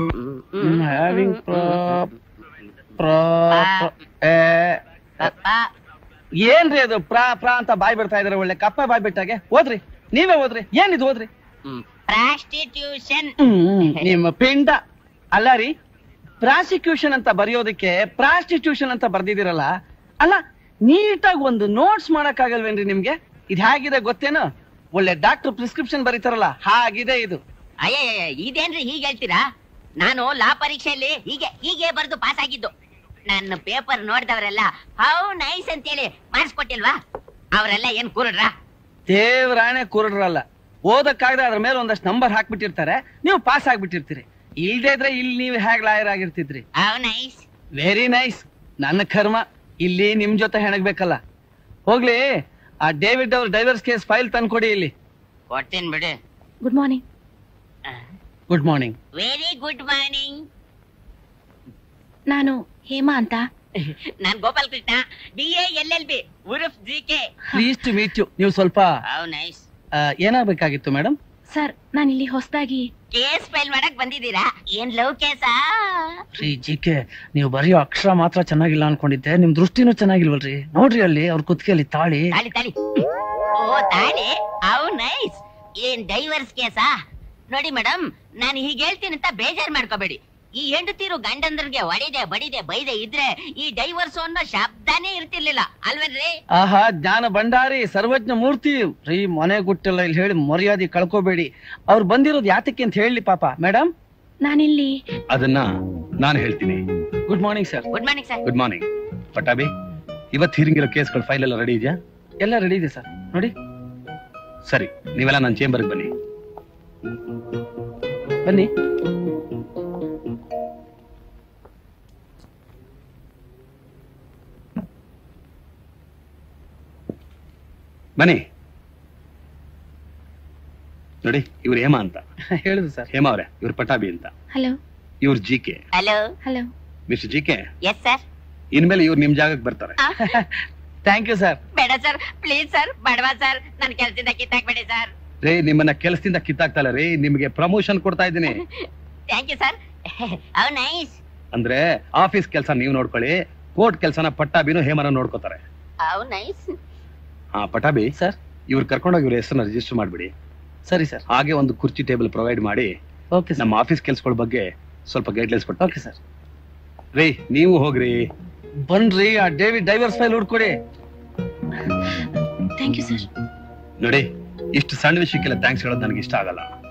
having ಏನ್ರಿ ಅದು ಪ್ರಾ ಪ್ರಾ ಅಂತ ಬಾಯ್ ಬಿಡ್ತಾ ಇದಾರೆ ಒಳ್ಳೆ ಕಪ್ಪ ಬಾಯ್ ಬಿಟ್ಟಾಗೆ ಓದ್ರಿ ನೀವೇ ಓದ್ರಿ ಏನಿದು ಓದ್ರಿ ಪ್ರಾಸ್ಟಿಟ್ಯೂಷನ್ ಹ್ಮ್, ನಿಮ್ಮ ಪಿಂಡ ಅಲ್ಲ ರೀ ಪ್ರಾಸಿಕ್ಯೂಷನ್ ಅಂತ ಬರೆಯೋದಕ್ಕೆ ಪ್ರಾಸ್ಟಿಟ್ಯೂಷನ್ ಅಂತ ಬರ್ದಿದಿರಲ್ಲ ಅಲ್ಲ ನೀಟಾಗಿ ಒಂದು ನೋಟ್ಸ್ ಮಾಡಕ್ ಆಗಲ್ವೇನ್ರಿ ನಿಮ್ಗೆ ಇದು ಹೇಗಿದೆ ಗೊತ್ತೇನು ಒಳ್ಳೆ ಡಾಕ್ಟರ್ ಪ್ರಿಸ್ಕ್ರಿಪ್ಷನ್ ಬರೀತಾರಲ್ಲ ಹಾಗಿದೆ ಇದು ಅಯ್ಯ ಇದೇನ್ರಿ ಹೀಗೆ ಹೇಳ್ತೀರಾ ನಾನು ಲಾ ಪರೀಕ್ಷೆಯಲ್ಲಿ ಹೀಗೆ ಹೀಗೆ ಬರೆದು ಪಾಸ್ ಆಗಿದ್ದು ನನ್ನ ಪೇಪರ್ ನೋಡಿದವರೆಲ್ಲ ಹೌ ನೈಸ್ ಅಂತೇಳಿ ಮಾರ್ಕ್ಸ್ ಕೊಟ್ಟಿಲ್ವಾ ಅವರೆಲ್ಲ ಏನ್ ಕೂರಡ್ರಾ ದೇವ್ರಾಣೆ ಕುರುಡ್ರಲ್ಲ ಓದಕ್ಕಾಗದೆ ಅದ್ರ ಮೇಲೆ ಒಂದಷ್ಟು ನಂಬರ್ ಹಾಕ್ಬಿಟ್ಟಿರ್ತಾರೆ ನೀವು ಪಾಸ್ ಆಗ್ಬಿಟ್ಟಿರ್ತೀರಿ ಇಲ್ದೇ ಇದ್ರೆ ಇಲ್ಲಿ ನೀವು ಹೇಗ್ ಲಾಯರ್ ಆಗಿರ್ತಿದ್ರಿ ಹೌ ನೈಸ್ ವೆರಿ ನೈಸ್ ನನ್ನ ಕರ್ಮ ಇಲ್ಲಿ ನಿಮ್ ಜೊತೆ ಹೆಣಗ್ಬೇಕಲ್ಲ ಹೋಗ್ಲಿ ಆ ಡೇವಿಡ್ ಅವ್ರ ಡೈವರ್ಸ್ ಕೇಸ್ ಫೈಲ್ ತಂದ್ಕೊಡಿ ಇಲ್ಲಿ ಕೊಡ್ತೀನಿ ಬಿಡು good morning good morning very good morning ನಾನು ಹೇಮಾ ಅಂತ ನಾನ್ Gopal Krishna B A L L B ಉರುಫ್ G K please to meet you ನೀವು ಸ್ವಲ್ಪ ಹೌ ನೈಸ್ ಆ, ಏನಾಗ್ಬೇಕಾಗಿತ್ತು ಮೇಡಮ್ ಸರ್ ನಾನು ಇಲ್ಲಿ ಹೊಸದಾಗಿ ಕೇಸ್ ಫೈಲ್ ಮಾಡಕ್ ಬಂದಿದ್ದೀರಾ ಏನ್ ಲವ್ ಕೇಸಾ ರೀ ಜಿ ಕೆ ನೀವು ಬರೆಯೋ ಅಕ್ಷರ ಮಾತ್ರ ಚೆನ್ನಾಗಿಲ್ಲ ಅನ್ಕೊಂಡಿದ್ದೆ ನಿಮ್ ದೃಷ್ಟಿನೂ ಚೆನ್ನಾಗಿಲ್ವಲ್ರಿ ನೋಡ್ರಿ ಅಲ್ಲಿ ಅವ್ರ ಕುತ್ತಿಗೆಯಲ್ಲಿ ತಾಳಿ ತಾಳಿ ತಾಳಿ ಓ ತಾಳಿ ಹೌ ನೈಸ್ ಏನ್ ಡೈವರ್ಸ್ ಕೇಸಾ ನೋಡಿ ಮೇಡಮ್ ನಾನು ಹೀಗೆ ಹೇಳ್ತೀನಿ ಅಂತ ಬೇಜಾರ್ ಮಾಡ್ಕೋಬೇಡಿ ಈ ಹೆಂಡತಿರು ಗಂಡಂದ್ರಿಗೆ ಹೊಡಿದೆ ಬಡಿದೆ ಬೈದೆ ಇದ್ರೆ ಈ ಡೈವರ್ಸ್ ಅನ್ನೋ ಶಬ್ದನೇ ಇರ್ತಿರ್ಲಿಲ್ಲ ಅಲ್ವೇನ್ರಿ ಆಹಾ ಜ್ಞಾನ ಭಂಡಾರಿ ಸರ್ವಜ್ಞ ಮೂರ್ತಿ ರೀ ಮನೆ ಗುಟ್ಟೆಲ್ಲ ಇಲ್ಲಿ ಹೇಳಿ ಮರ್ಯಾದೆ ಕಳ್ಕೋಬೇಡಿ ಅವ್ರು ಬಂದಿರೋದು ಯಾತಕ್ಕೆ ಅಂತ ಹೇಳಿ ಪಾಪ ಮೇಡಮ್ ನಾನಿಲ್ಲಿ ಅದನ್ನ ನಾನು ಹೇಳ್ತೀನಿ good morning sir good morning sir good morning Pattabhi ಇವತ್ತು ಹೀರಿಂಗಿರೋ ಕೇಸ್ಗಳ ಫೈಲ್ ಎಲ್ಲ ರೆಡಿ ಇದೆಯಾ ಎಲ್ಲ ರೆಡಿ ಇದೆ ಸರ್ ನೋಡಿ ಸರಿ ನೀವೆಲ್ಲ ನನ್ನ ಚೇಂಬರ್ಗೆ ಬನ್ನಿ ಬನ್ನಿ ಬನ್ನಿ ನೋಡಿ ಇವ್ರು ಹೇಮಾ ಅಂತ ಹೇಳಿದ್ರು ಸರ್ ಹೇಮಾ ಅವ್ರೆ ಇವ್ರು ಪಟಾಬಿ ಅಂತ ಹಲೋ ಇವ್ರು G K hello hello mister G K yes sir ಇನ್ಮೇಲೆ ಇವ್ರು ನಿಮ್ ಜಾಗಕ್ಕೆ ಬರ್ತಾರೆ ಥ್ಯಾಂಕ್ ಯು ಸರ್ ಬೇಡ ಸರ್ ಪ್ಲೀಸ್ ಸರ್ ಬಡವಾ ಸರ್ ನನ್ನ ಕೆಲಸದಿಂದ ಕಿತ್ತಾಕ್ಬೇಡಿ ಸರ್ ರೇ ನಿಮ್ಮನ್ನ ಕೆಲಸದಿಂದ ಕಿತ್ತಾಕ್ತಲ್ಲ ರೀ ನಿಮ್ಗೆ ಪ್ರಮೋಷನ್ ಕೊಡ್ತಾ ಇದ್ದೀನಿ thank you sir how nice ಅಂದ್ರೆ ಆಫೀಸ್ ಕೆಲಸ ನೀವು ನೋಡ್ಕೊಳ್ಳಿ ಕೋರ್ಟ್ ಕೆಲಸನ ಪಟ್ಟಾಬಿನು ಹೇಮನ ನೋಡ್ಕೋತಾರೆ ಹೌ ನೈಸ್ ಹಾ ಪಟಾಬಿ ಸರ್ ಇವ್ರು ಕರ್ಕೊಂಡೋಗಿ ಇವ್ರ ಹೆಸರನ್ನ ರಿಜಿಸ್ಟರ್ ಮಾಡ್ಬಿಡಿ ಸರಿ ಸರ್ ಹಾಗೆ ಒಂದು ಕುರ್ಚಿ ಟೇಬಲ್ ಪ್ರೊವೈಡ್ ಮಾಡಿ ಓಕೆ ಸರ್ ನಮ್ಮ ಆಫೀಸ್ ಕೆಲ್ಸಗಳ ಬಗ್ಗೆ ಸ್ವಲ್ಪ ಗೈಡ್ಲೈನ್ಸ್ ಕೊಟ್ಟು ಓಕೆ ಸರ್ ರೀ ನೀವು ಹೋಗ್ರಿ ಬನ್ರಿ ಆ ಡೇವಿಡ್ ಡೈವರ್ಸ್ ಫೈಲ್ ಹುಡ್ಕೊಡಿ ಥ್ಯಾಂಕ್ ಯು ಸರ್ ನೋಡಿ ಇಷ್ಟು ಸಣ್ಣ ವಿಷಯಕ್ಕೆಲ್ಲ ಥ್ಯಾಂಕ್ಸ್ ಹೇಳೋದು ನನಗೆ ಇಷ್ಟ ಆಗಲ್ಲ